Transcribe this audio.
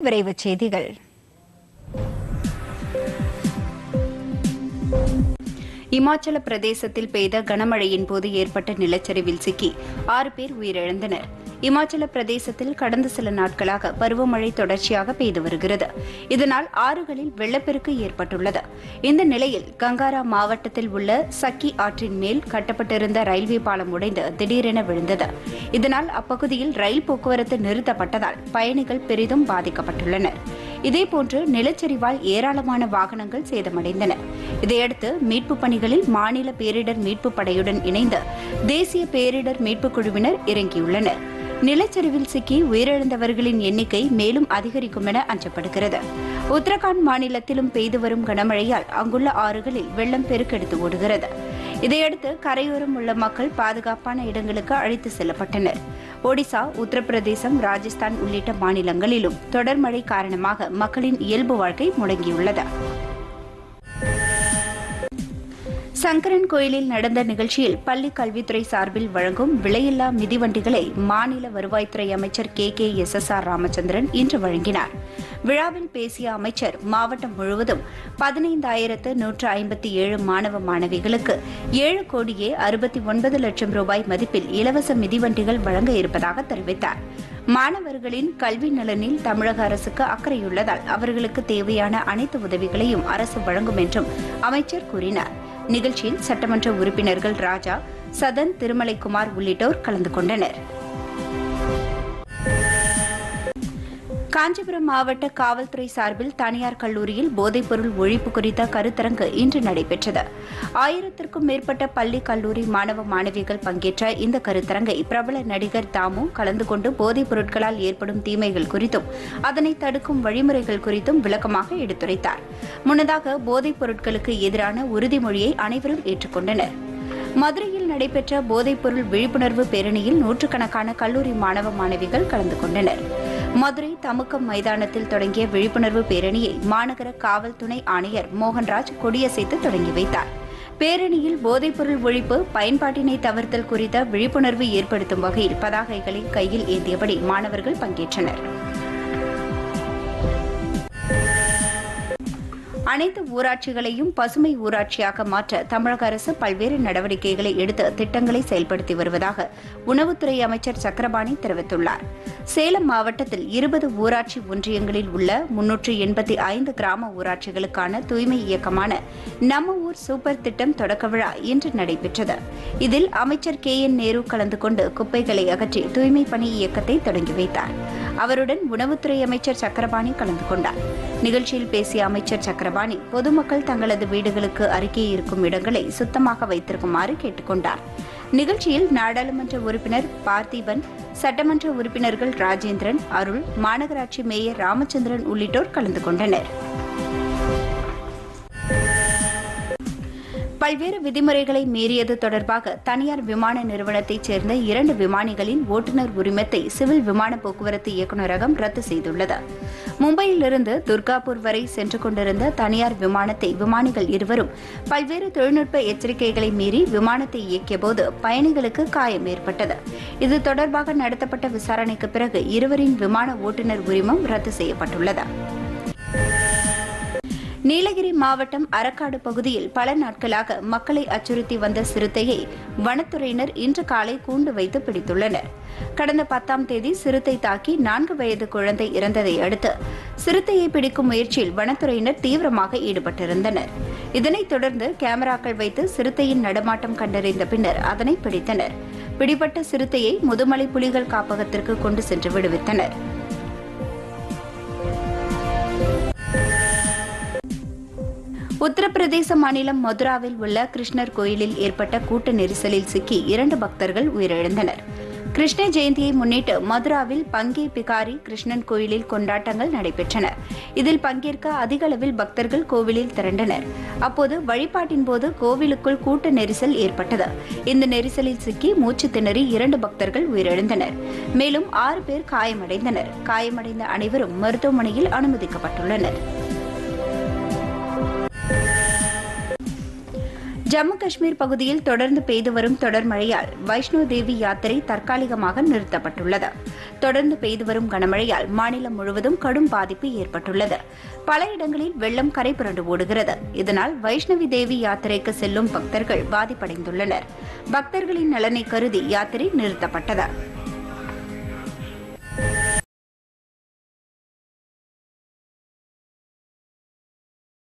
விரைவுச் செய்திகள் இமாச்சல பிரதேசத்தில் பெய்த கனமழையின் போது ஏற்பட்ட நிலச்சரிவில் சிக்கி ஆறு பேர் உயிரிழந்தனர் இமாச்சல பிரதேசத்தில் கடந்த சில நாட்களாக பருவமழை தொடர்ச்சியாக பெய்து வருகிறது இதனால் ஆறுகளில் வெள்ளப்பெருக்கு ஏற்பட்டுள்ளது இந்த நிலையில் கங்காரா மாவட்டத்தில் உள்ள சக்கி ஆற்றின் மேல் கட்டப்பட்டிருந்த ரயில்வே பாலம் உடைந்து திடீரென விழுந்தது இதனால் அப்பகுதியில் ரயில் போக்குவரத்து நிறுத்தப்பட்டதால் பயணிகள் பெரிதும் பாதிக்கப்பட்டுள்ளனர் இதேபோன்று நிலச்சரிவால் ஏராளமான வாகனங்கள் சேதமடைந்தன இதையடுத்து மீட்புப் பணிகளில் மாநில பேரிடர் மீட்புப் படையுடன் இணைந்து தேசிய பேரிடர் மீட்புக் குழுவினர் இறங்கியுள்ளனர் நிலச்சரிவில் சிக்கி உயிரிழந்தவர்களின் எண்ணிக்கை மேலும் அதிகரிக்கும் என அஞ்சப்படுகிறது உத்தரகாண்ட் மாநிலத்திலும் பெய்து வரும் கனமழையால் அங்குள்ள ஆறுகளில் வெள்ளம் பெருக்கெடுத்து ஓடுகிறது இதையடுத்து கரையோரம் உள்ள மக்கள் பாதுகாப்பான இடங்களுக்கு அழைத்து செல்லப்பட்டனர் ஒடிசா உத்தரப்பிரதேசம் ராஜஸ்தான் உள்ளிட்ட மாநிலங்களிலும் தொடர் மழை காரணமாக மக்களின் இயல்பு வாழ்க்கை முடங்கியுள்ளது சங்கரன் கோயிலில் நடந்த நிகழ்ச்சியில் பள்ளி கல்வித்துறை சார்பில் வழங்கும் விலையில்லா மிதிவண்டிகளை மாநில வருவாய்த்துறை அமைச்சர் K K S S R Ramachandran இன்று வழங்கினார் விழாவில் பேசிய அமைச்சர் மாவட்டம் முழுவதும் பதினைந்தாயிரத்து நூற்று ஐம்பத்தி ஏழு மாணவ மாணவிகளுக்கு ஏழு கோடியே அறுபத்தி ஒன்பது லட்சம் ரூபாய் மதிப்பில் இலவச மிதிவண்டிகள் வழங்க இருப்பதாக தெரிவித்தார் மாணவர்களின் கல்வி நலனில் தமிழக அரசுக்கு அக்கறையுள்ளதால் அவர்களுக்கு தேவையான அனைத்து உதவிகளையும் அரசு வழங்கும் என்றும் அமைச்சர் கூறினார் நிகழ்ச்சியில் சட்டமன்ற உறுப்பினர்கள் ராஜா சதன் திருமலைக்குமார் உள்ளிட்டோர் கலந்து கொண்டனர் காஞ்சிபுரம் மாவட்ட காவல்துறை சார்பில் தனியார் கல்லூரியில் போதைப்பொருள் ஒழிப்பு குறித்த கருத்தரங்கு இன்று நடைபெற்றது ஆயிரத்திற்கும் மேற்பட்ட பள்ளி கல்லூரி மாணவ மாணவிகள் பங்கேற்ற இந்த கருத்தரங்கை பிரபல நடிகர் தாமு கலந்து கொண்டு போதைப் பொருட்களால் ஏற்படும் தீமைகள் குறித்தும் அதனை தடுக்கும் வழிமுறைகள் குறித்தும் விளக்கமாக எடுத்துரைத்தார் முன்னதாக போதைப் பொருட்களுக்கு எதிரான உறுதிமொழியை அனைவரும் ஏற்றுக்கொண்டனர் மதுரையில் நடைபெற்ற போதைப்பொருள் விழிப்புணர்வு பேரணியில் நூற்றுக்கணக்கான கல்லூரி மாணவ மாணவிகள் கலந்து கொண்டனர் மதுரை தமுக்கம் மைதானத்தில் தொடங்கிய விழிப்புணர்வு பேரணியை மாநகர காவல் துணை ஆணையர் மோகன்ராஜ் கொடியசைத்து தொடங்கி வைத்தார் பேரணியில் போதைப்பொருள் ஒழிப்பு பயன்பாட்டினை தவிர்த்தல் குறித்த விழிப்புணர்வு ஏற்படுத்தும் வகையில் பதாகைகளை கையில் ஏந்தியபடி மாணவர்கள் பங்கேற்றனர் அனைத்து ஊராட்சிகளையும் பசுமை ஊராட்சியாக மாற்ற தமிழக அரசு பல்வேறு நடவடிக்கைகளை எடுத்து திட்டங்களை செயல்படுத்தி வருவதாக உணவுத்துறை அமைச்சர் சக்கரபாணி தெரிவித்துள்ளார் சேலம் மாவட்டத்தில் இருபது ஊராட்சி ஒன்றியங்களில் உள்ள முன்னூற்று எண்பத்தி ஐந்து கிராம ஊராட்சிகளுக்கான தூய்மை இயக்கமான நம்ம ஊர் சூப்பர் திட்டம் தொடக்க விழா இன்று நடைபெற்றது இதில் அமைச்சர் கே என் நேரு கலந்து கொண்டு குப்பைகளை அகற்றி தூய்மை பணி இயக்கத்தை தொடங்கி வைத்தார் அவருடன் உணவுத்துறை அமைச்சர் சக்கரபாணி கலந்து கொண்டார் நிகழ்ச்சியில் பேசிய அமைச்சர் சக்கரபாணி பொதுமக்கள் தங்களது வீடுகளுக்கு அருகே இருக்கும் இடங்களை சுத்தமாக வைத்திருக்குமாறு கேட்டுக்கொண்டார் நிகழ்ச்சியில் நாடாளுமன்ற உறுப்பினர் பார்த்திபன் சட்டமன்ற உறுப்பினர்கள் ராஜேந்திரன் அருள் மாநகராட்சி மேயர் ராமச்சந்திரன் உள்ளிட்டோர் கலந்து கொண்டனர் பல்வேறு விதிமுறைகளை மீறியது தொடர்பாக தனியார் விமான நிறுவனத்தைச் சேர்ந்த இரண்டு விமானிகளின் ஓட்டுநர் உரிமத்தை சிவில் விமான போக்குவரத்து இயக்குநரகம் ரத்து செய்துள்ளது மும்பையிலிருந்து துர்காபூர் வரை சென்று கொண்டிருந்த தனியார் விமானத்தை விமானிகள் இருவரும் பல்வேறு தொழில்நுட்ப எச்சரிக்கைகளை மீறி விமானத்தை இயக்கியபோது பயணிகளுக்கு காயம் ஏற்பட்டது இது தொடர்பாக நடத்தப்பட்ட விசாரணைக்கு பிறகு இருவரின் விமான ஓட்டுநர் உரிமம் ரத்து செய்யப்பட்டுள்ளது நீலகிரி மாவட்டம் அரக்காடு பகுதியில் பல நாட்களாக மக்களை அச்சுறுத்தி வந்த சிறுத்தையை வனத்துறையினர் இன்று காலை கூண்டு வைத்து பிடித்துள்ளனர் கடந்த பத்தாம் தேதி சிறுத்தை தாக்கி நான்கு வயது குழந்தை இறந்ததை அடுத்து சிறுத்தையை பிடிக்கும் முயற்சியில் வனத்துறையினர் தீவிரமாக ஈடுபட்டிருந்தனர் இதனைத் தொடர்ந்து கேமராக்கள் வைத்து சிறுத்தையின் நடமாட்டம் கண்டறிந்த பின்னர் அதனை பிடித்தனர் பிடிபட்ட சிறுத்தையை முதுமலை புலிகள் காப்பகத்திற்கு கொண்டு சென்று விடுவித்தனர் உத்தரப்பிரதேச மாநிலம் மதுராவில் உள்ள கிருஷ்ணர் கோயிலில் ஏற்பட்ட கூட்ட நெரிசலில் சிக்கி இரண்டு பக்தர்கள் உயிரிழந்தனர் கிருஷ்ண ஜெயந்தியை முன்னிட்டு மதுராவில் பங்கே பிகாரி கிருஷ்ணன் கோயிலில் கொண்டாட்டங்கள் நடைபெற்றன இதில் பங்கேற்க அதிக அளவில் பக்தர்கள் கோவிலில் திரண்டனர் அப்போது வழிபாட்டின் போது கோவிலுக்குள் கூட்ட நெரிசல் ஏற்பட்டது இந்த நெரிசலில் சிக்கி மூச்சு திணறி இரண்டு பக்தர்கள் உயிரிழந்தனர் மேலும் ஆறு பேர் காயமடைந்தனர் காயமடைந்த அனைவரும் மருத்துவமனையில் அனுமதிக்கப்பட்டுள்ளனர் ஜம்மு காஷ்மீர் பகுதியில் தொடர்ந்து பெய்து வரும் தொடர் மழையால் வைஷ்ணோ தேவி யாத்திரை தற்காலிகமாக நிறுத்தப்பட்டுள்ளது தொடர்ந்து பெய்து வரும் கனமழையால் மாநிலம் முழுவதும் கடும் பாதிப்பு ஏற்பட்டுள்ளது பல இடங்களில் வெள்ளம் கரை புரண்டு ஓடுகிறது இதனால் வைஷ்ணவி தேவி யாத்திரைக்கு செல்லும் பக்தர்கள் பாதிப்படைந்துள்ளனர் பக்தர்களின் நலனை கருதி யாத்திரை நிறுத்தப்பட்டது